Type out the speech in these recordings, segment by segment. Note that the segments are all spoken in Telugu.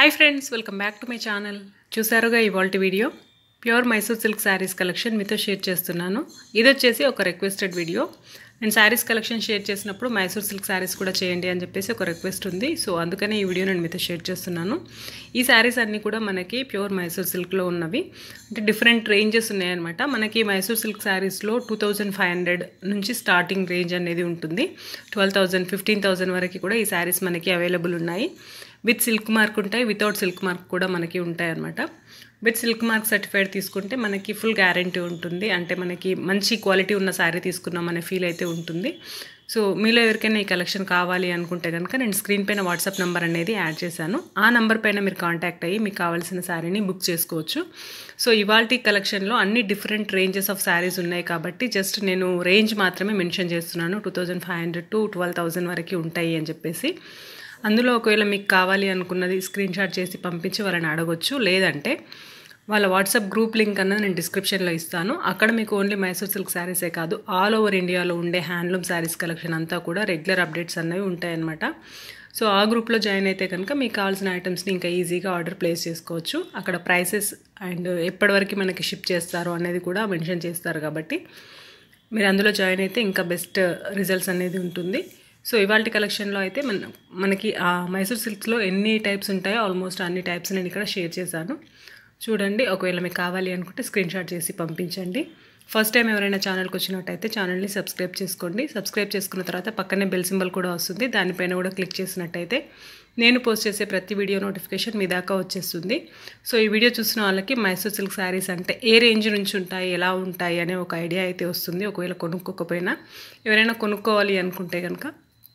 hi friends welcome back to my channel చూసారుగా ఇవాల్టి video pure Mysore silk sarees collection మీతో షేర్ చేస్తున్నాను ఇది వచ్చేసి ఒక రిక్వెస్టెడ్ వీడియో నేను శారీస్ కలెక్షన్ షేర్ చేసినప్పుడు మైసూర్ సిల్క్ శారీస్ కూడా చేయండి అని చెప్పేసి ఒక రిక్వెస్ట్ ఉంది సో అందుకనే ఈ వీడియో నేను మీతో షేర్ చేస్తున్నాను ఈ శారీస్ అన్నీ కూడా మనకి ప్యూర్ మైసూర్ సిల్క్లో ఉన్నవి అంటే డిఫరెంట్ రేంజెస్ ఉన్నాయన్నమాట మనకి మైసూర్ సిల్క్ శారీస్లో టూ థౌజండ్ ఫైవ్ హండ్రెడ్ నుంచి స్టార్టింగ్ రేంజ్ అనేది ఉంటుంది ట్వెల్వ్ థౌజండ్ ఫిఫ్టీన్ థౌజండ్ వరకు కూడా ఈ శారీస్ మనకి అవైలబుల్ ఉన్నాయి విత్ సిల్క్ మార్క్ ఉంటాయి వితౌట్ సిల్క్ మార్క్ కూడా మనకి ఉంటాయి అన్నమాట విత్ సిల్క్ మార్క్ సర్టిఫైడ్ తీసుకుంటే మనకి ఫుల్ గ్యారంటీ ఉంటుంది అంటే మనకి మంచి క్వాలిటీ ఉన్న శారీ తీసుకున్నాం అనే ఫీల్ అయితే ఉంటుంది సో మీలో ఎవరికైనా ఈ కలెక్షన్ కావాలి అనుకుంటే కనుక నేను స్క్రీన్ పైన వాట్సాప్ నెంబర్ అనేది యాడ్ చేశాను ఆ నెంబర్ పైన మీరు కాంటాక్ట్ అయ్యి మీకు కావాల్సిన శారీని బుక్ చేసుకోవచ్చు సో ఇవాల్టి కలెక్షన్లో అన్ని డిఫరెంట్ రేంజెస్ ఆఫ్ శారీస్ ఉన్నాయి కాబట్టి జస్ట్ నేను రేంజ్ మాత్రమే మెన్షన్ చేస్తున్నాను two thousand five hundred to twelve thousand వరకు ఉంటాయి అని చెప్పేసి అందులో ఒకవేళ మీకు కావాలి అనుకున్నది స్క్రీన్ షాట్ చేసి పంపించి వాళ్ళని అడగొచ్చు లేదంటే వాళ్ళ వాట్సాప్ గ్రూప్ లింక్ అన్నది నేను డిస్క్రిప్షన్లో ఇస్తాను అక్కడ మీకు ఓన్లీ మైసూర్ సిల్క్ శారీసే కాదు ఆల్ ఓవర్ ఇండియాలో ఉండే హ్యాండ్లూమ్ శారీస్ కలెక్షన్ అంతా కూడా రెగ్యులర్ అప్డేట్స్ అనేవి ఉంటాయన్నమాట సో ఆ గ్రూప్లో జాయిన్ అయితే కనుక మీకు కావాల్సిన ఐటమ్స్ని ఇంకా ఈజీగా ఆర్డర్ ప్లేస్ చేసుకోవచ్చు అక్కడ ప్రైసెస్ అండ్ ఎప్పటివరకు మనకి షిప్ చేస్తారు అనేది కూడా మెన్షన్ చేస్తారు కాబట్టి మీరు అందులో జాయిన్ అయితే ఇంకా బెస్ట్ రిజల్ట్స్ అనేది ఉంటుంది సో ఇవాళ కలెక్షన్లో అయితే మన మనకి ఆ మైసూర్ సిల్క్స్లో ఎన్ని టైప్స్ ఉంటాయో ఆల్మోస్ట్ అన్ని టైప్స్ నేను ఇక్కడ షేర్ చేశాను చూడండి ఒకవేళ మీకు కావాలి అనుకుంటే స్క్రీన్ షాట్ చేసి పంపించండి ఫస్ట్ టైం ఎవరైనా ఛానల్కి వచ్చినట్టయితే ఛానల్ని సబ్స్క్రైబ్ చేసుకోండి సబ్స్క్రైబ్ చేసుకున్న తర్వాత పక్కనే బెల్ సింబల్ కూడా వస్తుంది దానిపైన కూడా క్లిక్ చేసినట్టయితే నేను పోస్ట్ చేసే ప్రతి వీడియో నోటిఫికేషన్ మీ దాకా వచ్చేస్తుంది సో ఈ వీడియో చూసిన వాళ్ళకి మైసూర్ సిల్క్ శారీస్ అంటే ఏ రేంజ్ నుంచి ఉంటాయి ఎలా ఉంటాయి అనే ఒక ఐడియా అయితే వస్తుంది ఒకవేళ కొనుక్కోకపోయినా ఎవరైనా కొనుక్కోవాలి అనుకుంటే కనుక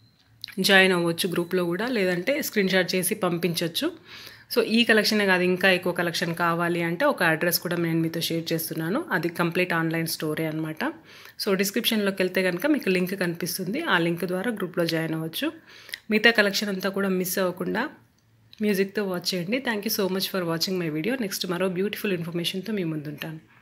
జాయిన్ అవ్వచ్చు గ్రూప్లో కూడా లేదంటే స్క్రీన్ షాట్ చేసి పంపించవచ్చు సో ఈ కలెక్షనే కాదు ఇంకా ఎక్కువ కలెక్షన్ కావాలి అంటే ఒక అడ్రస్ కూడా నేను మీతో షేర్ చేస్తున్నాను అది కంప్లీట్ ఆన్లైన్ స్టోరీ అనమాట సో డిస్క్రిప్షన్లోకి వెళ్తే కనుక మీకు లింక్ కనిపిస్తుంది ఆ లింక్ ద్వారా గ్రూప్లో జాయిన్ అవ్వచ్చు మిగతా కలెక్షన్ అంతా కూడా మిస్ అవ్వకుండా మ్యూజిక్తో వాచ్ చేయండి thank you so much for watching my video next మరో బ్యూటిఫుల్ ఇన్ఫర్మేషన్తో మీ ముందుంటాను